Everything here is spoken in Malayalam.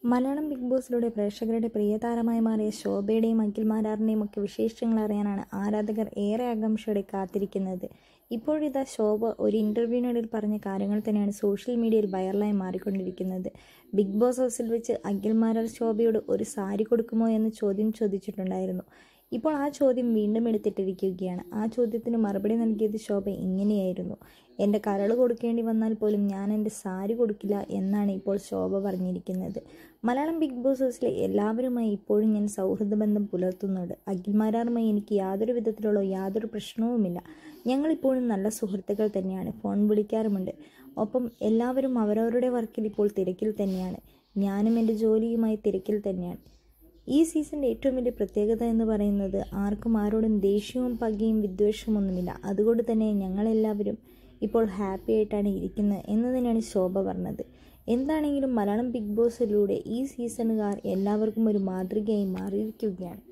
മലയാളം ബിഗ് ബോസിലൂടെ പ്രേക്ഷകരുടെ പ്രിയതാരമായി മാറിയ ശോഭയുടെയും അഖിൽ മാരാറിൻ്റെയും ഒക്കെ വിശേഷങ്ങൾ അറിയാനാണ് ആരാധകർ ഏറെ ആകാംക്ഷയോടെ കാത്തിരിക്കുന്നത് ഇപ്പോഴിതാ ശോഭ ഒരു ഇൻ്റർവ്യൂവിനിടയിൽ പറഞ്ഞ കാര്യങ്ങൾ തന്നെയാണ് സോഷ്യൽ മീഡിയയിൽ വൈറലായി മാറിക്കൊണ്ടിരിക്കുന്നത് ബിഗ് ബോസ് ഹൗസിൽ വെച്ച് അഖിൽ മാരാർ ശോഭയോട് ഒരു സാരി കൊടുക്കുമോ എന്ന് ചോദ്യം ചോദിച്ചിട്ടുണ്ടായിരുന്നു ഇപ്പോൾ ആ ചോദ്യം വീണ്ടും എടുത്തിട്ടിരിക്കുകയാണ് ആ ചോദ്യത്തിന് മറുപടി നൽകിയത് ശോഭ ഇങ്ങനെയായിരുന്നു എൻ്റെ കരൾ കൊടുക്കേണ്ടി വന്നാൽ പോലും ഞാൻ എൻ്റെ സാരി കൊടുക്കില്ല എന്നാണ് ഇപ്പോൾ ശോഭ പറഞ്ഞിരിക്കുന്നത് മലയാളം ബിഗ് ബോസ് ഹൗസിലെ എല്ലാവരുമായി ഇപ്പോഴും ഞാൻ സൗഹൃദ ബന്ധം പുലർത്തുന്നുണ്ട് അഖിൽമാരാറുമായി എനിക്ക് യാതൊരു വിധത്തിലുള്ള യാതൊരു പ്രശ്നവുമില്ല ഞങ്ങളിപ്പോഴും നല്ല സുഹൃത്തുക്കൾ തന്നെയാണ് ഫോൺ വിളിക്കാറുമുണ്ട് ഒപ്പം എല്ലാവരും അവരവരുടെ വർക്കിൽ ഇപ്പോൾ തിരക്കിൽ തന്നെയാണ് ഞാനും എൻ്റെ ജോലിയുമായി തിരക്കിൽ തന്നെയാണ് ഈ സീസണിൻ്റെ ഏറ്റവും വലിയ പ്രത്യേകത എന്ന് പറയുന്നത് ആർക്കും ആരോടും ദേഷ്യവും പകയും വിദ്വേഷവും ഒന്നുമില്ല അതുകൊണ്ട് തന്നെ ഞങ്ങളെല്ലാവരും ഇപ്പോൾ ഹാപ്പി ആയിട്ടാണ് ഇരിക്കുന്നത് എന്ന് തന്നെയാണ് ശോഭ പറഞ്ഞത് എന്താണെങ്കിലും മലയാളം ബിഗ് ബോസിലൂടെ ഈ സീസണുകാർ എല്ലാവർക്കും ഒരു മാതൃകയായി മാറിയിരിക്കുകയാണ്